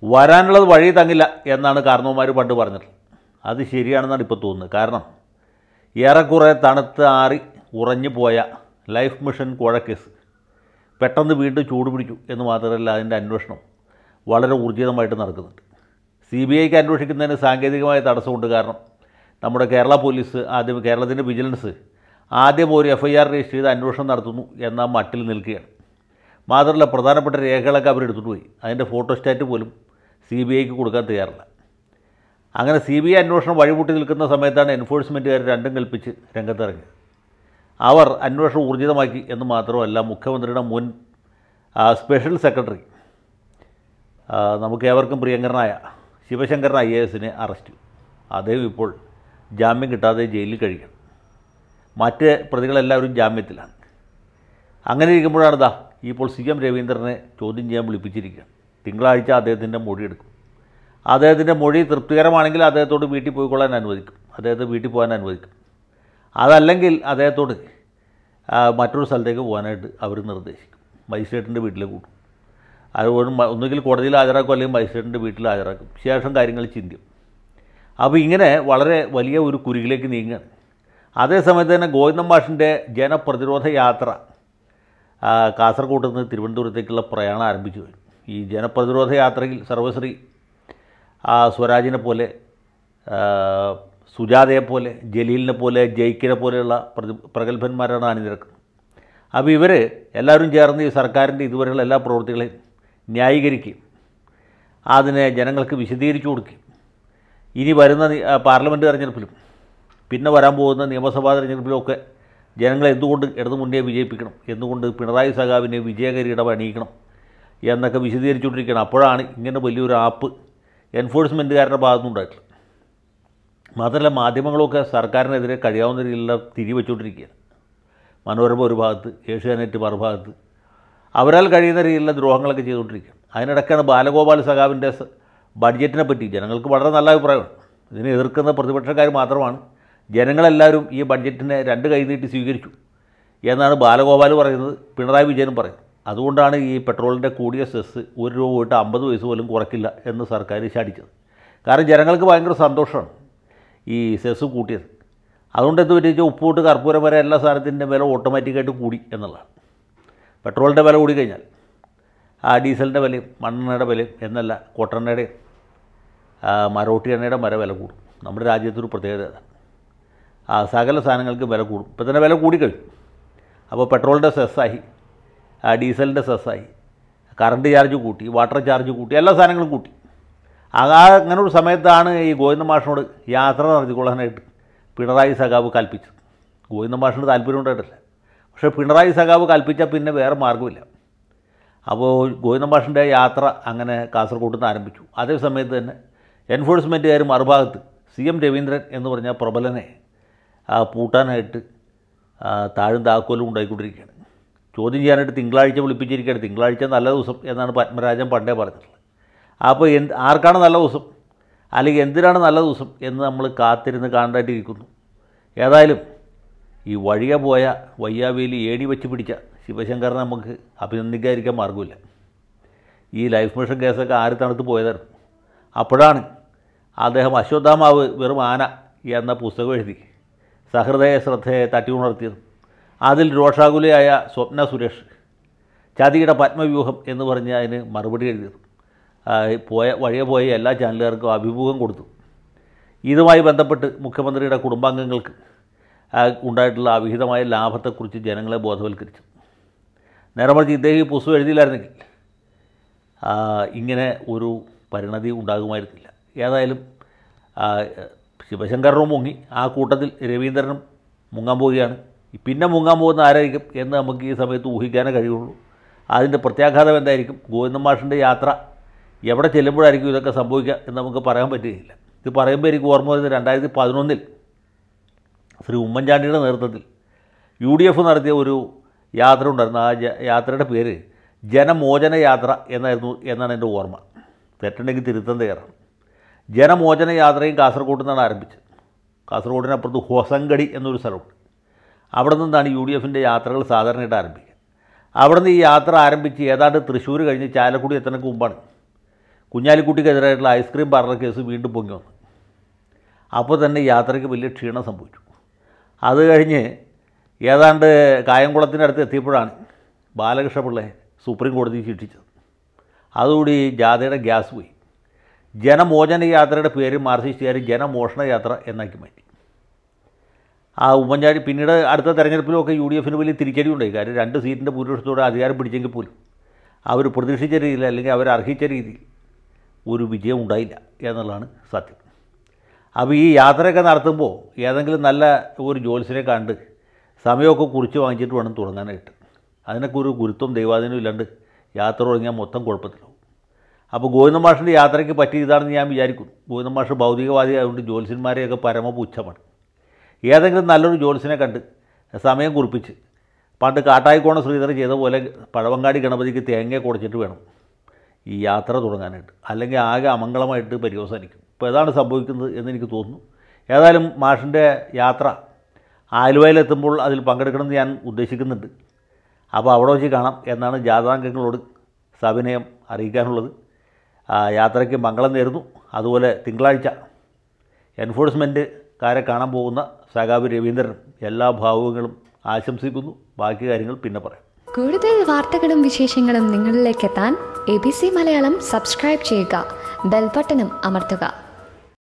വരാനുള്ളത് വഴി തങ്ങില്ല എന്നാണ് കാരണവന്മാർ പണ്ട് പറഞ്ഞത് അത് ശരിയാണെന്നാണ് ഇപ്പോൾ തോന്നുന്നത് കാരണം ഏറെക്കുറെ തണുത്ത് ആറി ഉറഞ്ഞു പോയ ലൈഫ് മിഷൻ കുഴക്കേസ് പെട്ടെന്ന് വീണ്ടും ചൂട് പിടിച്ചു എന്ന് മാത്രമല്ല അതിൻ്റെ അന്വേഷണം വളരെ ഊർജിതമായിട്ട് നടക്കുന്നുണ്ട് സി ബി ഐക്ക് അന്വേഷിക്കുന്നതിന് സാങ്കേതികമായ തടസ്സമുണ്ട് കാരണം നമ്മുടെ കേരള പോലീസ് ആദ്യം കേരളത്തിൻ്റെ വിജിലൻസ് ആദ്യം ഒരു എഫ് ഐ ആർ രജിസ്റ്റർ ചെയ്ത് അന്വേഷണം നടത്തുന്നു എന്ന മട്ടിൽ നിൽക്കുകയാണ് മാത്രമല്ല പ്രധാനപ്പെട്ട രേഖകളൊക്കെ അവരെടുത്തിട്ട് പോയി അതിൻ്റെ ഫോട്ടോസ്റ്റാറ്റ് പോലും സി ബി ഐക്ക് കൊടുക്കാൻ തയ്യാറില്ല അങ്ങനെ സി ബി ഐ അന്വേഷണം വഴിമുട്ടി നിൽക്കുന്ന സമയത്താണ് എൻഫോഴ്സ്മെൻറ്റുകാർ രണ്ടും കൽപ്പിച്ച് രംഗത്തിറങ്ങി അവർ അന്വേഷണം ഊർജിതമാക്കി എന്ന് മാത്രമല്ല മുഖ്യമന്ത്രിയുടെ മുൻ ആ, സ്പെഷ്യൽ സെക്രട്ടറി ആ, നമുക്ക് ഏവർക്കും പ്രിയങ്കരനായ ശിവശങ്കരൻ ഐ എ എസിനെ അറസ്റ്റ് ചെയ്തു അദ്ദേഹം ഇപ്പോൾ ജാമ്യം കിട്ടാതെ ജയിലിൽ കഴിയണം മറ്റ് പ്രതികളെല്ലാവരും ജാമ്യത്തിലാണ് അങ്ങനെ ഇരിക്കുമ്പോഴാണ് ദാ ഇപ്പോൾ സി എം രവീന്ദ്രനെ ചോദ്യം ചെയ്യാൻ വിളിപ്പിച്ചിരിക്കുകയാണ് തിങ്കളാഴ്ച അദ്ദേഹത്തിൻ്റെ മൊഴി എടുക്കും അദ്ദേഹത്തിൻ്റെ മൊഴി തൃപ്തികരമാണെങ്കിൽ അദ്ദേഹത്തോട് വീട്ടിൽ പോയിക്കൊള്ളാൻ അനുവദിക്കും അദ്ദേഹത്തെ വീട്ടിൽ പോകാൻ അനുവദിക്കും അതല്ലെങ്കിൽ അദ്ദേഹത്തോട് ആ, മറ്റൊരു സ്ഥലത്തേക്ക് പോകാനായിട്ട് അവർ നിർദ്ദേശിക്കും മജിസ്ട്രേറ്റിൻ്റെ വീട്ടിലേക്ക് കൂടും അതുകൊണ്ട് മ- ഒന്നുകിൽ കോടതിയിൽ ഹാജരാക്കും അല്ലെങ്കിൽ മജിസ്ട്രേറ്റിൻ്റെ വീട്ടിൽ ഹാജരാക്കും ശേഷം കാര്യങ്ങൾ ചിന്തിക്കും അപ്പോൾ ഇങ്ങനെ വളരെ വലിയ ഒരു കുരുകിലേക്ക് നീങ്ങുകയാണ് അതേസമയത്ത് തന്നെ ഗോവിന്ദൻ മാഷിൻ്റെ ജനപ്രതിരോധ യാത്ര ആ, കാസർഗോഡ് നിന്ന് തിരുവനന്തപുരത്തേക്കുള്ള പ്രയാണം ആരംഭിച്ചു കഴിഞ്ഞു ഈ ജനപ്രതിരോധ യാത്രയിൽ സർവശ്രീ ആ, സ്വരാജിനെ പോലെ ആ, സുജാതയെ പോലെ ജലീലിനെ പോലെ ജയിക്കിനെ പോലെയുള്ള പ്രതി പ്രഗത്ഭന്മാരാണ് അണിനിരക്കുന്നത് അപ്പോൾ ഇവർ എല്ലാവരും ചേർന്ന് ഈ സർക്കാരിൻ്റെ ഇതുവരെയുള്ള എല്ലാ പ്രവൃത്തികളെയും ന്യായീകരിക്കുകയും അതിനെ ജനങ്ങൾക്ക് വിശദീകരിച്ചു കൊടുക്കുകയും ഇനി വരുന്ന നി- ആ, പാർലമെൻറ്റ് തെരഞ്ഞെടുപ്പിലും പിന്നെ വരാൻ പോകുന്ന നിയമസഭാ തെരഞ്ഞെടുപ്പിലുമൊക്കെ ജനങ്ങളെ എന്തുകൊണ്ട് ഇടതു മുന്നേ വിജയിപ്പിക്കണം എന്തുകൊണ്ട് പിണറായി സഖാവിനെ വിജയകരിയിടം അണിയിക്കണം എന്നൊക്കെ വിശദീകരിച്ചുകൊണ്ടിരിക്കുകയാണ് അപ്പോഴാണ് ഇങ്ങനെ വലിയൊരു ആപ്പ് എൻഫോഴ്സ്മെൻറ്റുകാരുടെ ഭാഗത്തുനിന്നുണ്ടായിട്ടുള്ളത് മാത്രമല്ല മാധ്യമങ്ങളൊക്കെ സർക്കാരിനെതിരെ കഴിയാവുന്ന രീതിയിലുള്ള തിരി വെച്ചുകൊണ്ടിരിക്കുകയാണ് മനോരമ ഒരു ഭാഗത്ത് ഏഷ്യാനെറ്റ് മറുഭാഗത്ത് അവരാൽ കഴിയുന്ന രീതിയിലുള്ള ദ്രോഹങ്ങളൊക്കെ ചെയ്തുകൊണ്ടിരിക്കുകയാണ് അതിനിടയ്ക്കാണ് ബാലഗോപാൽ സഖാവിൻ്റെ സ- ബഡ്ജറ്റിനെ പറ്റി ജനങ്ങൾക്ക് വളരെ നല്ല അഭിപ്രായമാണ് ഇതിനെ എതിർക്കുന്ന പ്രതിപക്ഷക്കാർ മാത്രമാണ് ജനങ്ങളെല്ലാവരും ഈ ബഡ്ജറ്റിനെ രണ്ട് കൈ നീട്ടി സ്വീകരിച്ചു എന്നാണ് ബാലഗോപാൽ പറയുന്നത് പിണറായി വിജയനും പറയുന്നത് അതുകൊണ്ടാണ് ഈ പെട്രോളിൻ്റെ കൂടിയ സെസ് ഒരു രൂപ പോയിട്ട് അമ്പത് പൈസ പോലും കുറയ്ക്കില്ല എന്ന് സർക്കാർ ശാടിച്ചത് കാരണം ജനങ്ങൾക്ക് ഭയങ്കര സന്തോഷമാണ് ഈ സെസ് കൂട്ടിയത് അതുകൊണ്ട് എന്ത് പറ്റിയ ഉപ്പൂട്ട് കർപ്പൂരം വരെ എല്ലാ സാധനത്തിൻ്റെ വില ഓട്ടോമാറ്റിക്കായിട്ട് കൂടി എന്നുള്ളതാണ് പെട്രോളിൻ്റെ വില കൂടി കഴിഞ്ഞാൽ ആ ഡീസലിൻ്റെ വിലയും മണ്ണെണ്ണയുടെ വിലയും എന്നല്ല കൊട്ടെണ്ണയുടെയും ആ, മരോട്ടി എണ്ണയുടെ മര വില കൂടും നമ്മുടെ രാജ്യത്തൊരു പ്രത്യേകത അതാണ് ആ സകല സാധനങ്ങൾക്ക് വില കൂടും ഇപ്പം തന്നെ വില കൂടിക്കഴിഞ്ഞു അപ്പോൾ പെട്രോളിൻ്റെ സെസ്സായി ആ ഡീസലിൻ്റെ സെസ്സായി കറണ്ട് ചാർജ് കൂട്ടി വാട്ടർ ചാർജ് കൂട്ടി എല്ലാ സാധനങ്ങളും കൂട്ടി ആ ആ- അങ്ങനെ ഒരു സമയത്താണ് ഈ ഗോവിന്ദ മാഷിനോട് യാത്ര നടത്തിക്കൊള്ളാനായിട്ട് പിണറായി സഖാവ് കൽപ്പിച്ചത് ഗോവിന്ദ മാഷിന് താല്പര്യം ഉണ്ടായിട്ടില്ല പക്ഷേ പിണറായി സഖാവ് കൽപ്പിച്ചാൽ പിന്നെ വേറെ മാർഗ്ഗമില്ല അപ്പോൾ ഗോവിന്ദ മാഷിൻ്റെ യാത്ര അങ്ങനെ കാസർഗോഡ് നിന്ന് ആരംഭിച്ചു അതേ സമയത്ത് തന്നെ എൻഫോഴ്സ്മെൻറ്റുകാർ മറുഭാഗത്ത് സി എം രവീന്ദ്രൻ എന്ന് പറഞ്ഞ പ്രബലനെ ആ, പൂട്ടാനായിട്ട് ആ, താഴും താക്കോലും ഉണ്ടായിക്കൊണ്ടിരിക്കുകയാണ് ചോദ്യം ചെയ്യാനായിട്ട് തിങ്കളാഴ്ച വിളിപ്പിച്ചിരിക്കുകയാണ് തിങ്കളാഴ്ച നല്ല ദിവസം എന്നാണ് പത്മരാജൻ പണ്ടേ പറഞ്ഞിട്ടുള്ളത് അപ്പോൾ എന്ത് ആർക്കാണ് നല്ല ദിവസം അല്ലെങ്കിൽ എന്തിനാണ് നല്ല ദിവസം എന്ന് നമ്മൾ കാത്തിരുന്ന് കാണേണ്ടിയിരിക്കുന്നു ഏതായാലും ഈ വഴിയെ പോയ വയ്യാവേലി ഏണി വെച്ച് പിടിച്ച ശിവശങ്കറിനെ നമുക്ക് അഭിനന്ദിക്കാതിരിക്കാൻ മാർഗ്ഗമില്ല ഈ ലൈഫ് മിഷൻ കേസൊക്കെ ആര് തണുത്ത് പോയതായിരുന്നു അപ്പോഴാണ് അദ്ദേഹം അശ്വത്ഥാമാവ് വെറും ആന എന്ന പുസ്തകം എഴുതി സഹൃദയ ശ്രദ്ധയെ തട്ടിയുണർത്തിയത് അതിൽ രോഷാകുലയായ സ്വപ്ന സുരേഷ് ചതിയുടെ പത്മവ്യൂഹം എന്ന് പറഞ്ഞ് അതിന് മറുപടി എഴുതിയത് ആ, പോയ വഴിയെ പോയ എല്ലാ ചാനലുകാർക്കും അഭിമുഖം കൊടുത്തു ഇതുമായി ബന്ധപ്പെട്ട് മുഖ്യമന്ത്രിയുടെ കുടുംബാംഗങ്ങൾക്ക് ആ, ഉണ്ടായിട്ടുള്ള അവിഹിതമായ ലാഭത്തെക്കുറിച്ച് ജനങ്ങളെ ബോധവൽക്കരിച്ചു നേരെ മറിച്ച് ഇദ്ദേഹം ഈ പുസ്തകം എഴുതിയില്ലായിരുന്നെങ്കിൽ ആ, ഇങ്ങനെ ഒരു പരിണതി ഉണ്ടാകുമായിരുന്നില്ല ഏതായാലും ആ, ശിവശങ്കരനും മുങ്ങി ആ കൂട്ടത്തിൽ രവീന്ദ്രനും മുങ്ങാൻ പോവുകയാണ് പിന്നെ മുങ്ങാൻ പോകുന്ന ആരായിരിക്കും എന്ന് നമുക്ക് ഈ സമയത്ത് ഊഹിക്കാനേ കഴിയുള്ളൂ അതിൻ്റെ പ്രത്യാഘാതം എന്തായിരിക്കും ഗോവിന്ദ മാഷിൻ്റെ യാത്ര എവിടെ ചെല്ലുമ്പോഴായിരിക്കും ഇതൊക്കെ സംഭവിക്കുക എന്ന് നമുക്ക് പറയാൻ പറ്റുകയില്ല ഇത് പറയുമ്പോൾ എനിക്ക് ഓർമ്മ വരുന്നത് രണ്ടായിരത്തി പതിനൊന്നിൽ ശ്രീ ഉമ്മൻചാണ്ടിയുടെ നേതൃത്വത്തിൽ യു ഡി എഫ് നടത്തിയ ഒരു യാത്ര ഉണ്ടായിരുന്നു ആ ജ- യാത്രയുടെ പേര് ജനമോചന യാത്ര എന്നായിരുന്നു എന്നാണ് എൻ്റെ ഓർമ്മ തെറ്റുണ്ടെങ്കിൽ തിരുത്തം തയ്യാറാണ് ജനമോചന യാത്രയും കാസർഗോഡ് നിന്നാണ് ആരംഭിച്ചത് കാസർഗോഡിനപ്പുറത്ത് ഹൊസങ്കടി എന്നൊരു സ്ഥലമുണ്ട് അവിടെ നിന്നാണ് യു ഡി എഫിൻ്റെ യാത്രകൾ സാധാരണയായിട്ട് ആരംഭിക്കുക അവിടെ നിന്ന് ഈ യാത്ര ആരംഭിച്ച് ഏതാണ്ട് തൃശ്ശൂർ കഴിഞ്ഞ് ചാലക്കുടി എത്തുന്നതിന് മുമ്പാണ് കുഞ്ഞാലിക്കുട്ടിക്കെതിരായിട്ടുള്ള ഐസ്ക്രീം പാർലർ കേസ് വീണ്ടും പൊങ്ങി വന്നു അപ്പോൾ തന്നെ യാത്രയ്ക്ക് വലിയ ക്ഷീണം സംഭവിച്ചു അത് കഴിഞ്ഞ് ഏതാണ്ട് കായംകുളത്തിനടുത്ത് എത്തിയപ്പോഴാണ് ബാലകൃഷ്ണപിള്ളയെ സുപ്രീം കോടതി ശിക്ഷിച്ചത് അതുകൂടി ജാഥയുടെ ഗ്യാസ് പോയി ജനമോചന യാത്രയുടെ പേര് മാർസിസ്റ്റുകാർ ജനമോഷണ യാത്ര എന്നാക്കി മാറ്റി ആ ഉമ്മൻചാണ്ടി പിന്നീട് അടുത്ത തെരഞ്ഞെടുപ്പിലുമൊക്കെ യു ഡി എഫിന് വലിയ തിരിച്ചടി ഉണ്ടായി കാര്യം രണ്ട് സീറ്റിൻ്റെ ഭൂരിപക്ഷത്തോടെ അധികാരം പിടിച്ചെങ്കിൽ പോലും അവർ പ്രതീക്ഷിച്ച രീതിയിൽ അല്ലെങ്കിൽ അവർ അർഹിച്ച രീതിയിൽ ഒരു വിജയം ഉണ്ടായില്ല എന്നുള്ളതാണ് സത്യം അപ്പോൾ ഈ യാത്രയൊക്കെ നടത്തുമ്പോൾ ഏതെങ്കിലും നല്ല ഒരു ജോലിസിനെ കണ്ട് സമയമൊക്കെ കുറിച്ച് വാങ്ങിച്ചിട്ട് വേണം തുടങ്ങാനായിട്ട് അതിനൊക്കെ ഒരു ഗുരുത്വം ദൈവാധീനം ഇല്ലാണ്ട് യാത്ര തുടങ്ങിയാൽ മൊത്തം കുഴപ്പത്തിലാവും അപ്പോൾ ഗോവിന്ദ മാഷിൻ്റെ യാത്രയ്ക്ക് പറ്റിയ ഇതാണെന്ന് ഞാൻ വിചാരിക്കുന്നു ഗോവിന്ദ മാഷ് ഭൗതികവാദി ആയതുകൊണ്ട് ജ്യോത്സ്യന്മാരെയൊക്കെ പരമ പുച്ഛമാണ് ഏതെങ്കിലും നല്ലൊരു ജ്യോത്സ്യനെ കണ്ട് സമയം കുറിപ്പിച്ച് പണ്ട് കാട്ടായിക്കോണ ശ്രീധർ ചെയ്ത പോലെ പഴവങ്ങാടി ഗണപതിക്ക് തേങ്ങ കുടച്ചിട്ട് വേണം ഈ യാത്ര തുടങ്ങാനായിട്ട് അല്ലെങ്കിൽ ആകെ അമംഗളമായിട്ട് പര്യവസാനിക്കും ഇപ്പോൾ ഏതാണ് സംഭവിക്കുന്നത് എന്ന് എനിക്ക് തോന്നുന്നു ഏതായാലും മാഷിൻ്റെ യാത്ര ആലുവയിലെത്തുമ്പോൾ അതിൽ പങ്കെടുക്കണമെന്ന് ഞാൻ ഉദ്ദേശിക്കുന്നുണ്ട് അപ്പോൾ അവിടെ വെച്ച് കാണാം എന്നാണ് ജാഥാംഗങ്ങളോട് സവിനയം അറിയിക്കാനുള്ളത് ആ യാത്രയ്ക്ക് മംഗളം നേരുന്നു അതുപോലെ തിങ്കളാഴ്ച എൻഫോഴ്സ്മെൻറ്റുകാരെ കാണാൻ പോകുന്ന സഖാബ് രവീന്ദ്രൻ എല്ലാ ഭാവുകങ്ങളും ആശംസിക്കുന്നു ബാക്കി കാര്യങ്ങൾ പിന്നെ പറയാം കൂടുതൽ വാർത്തകളും വിശേഷങ്ങളും നിങ്ങളിലേക്ക് എത്താൻ A B C Malayalam subscribe ചെയ്യുക ബെൽബട്ടനും അമർത്തുക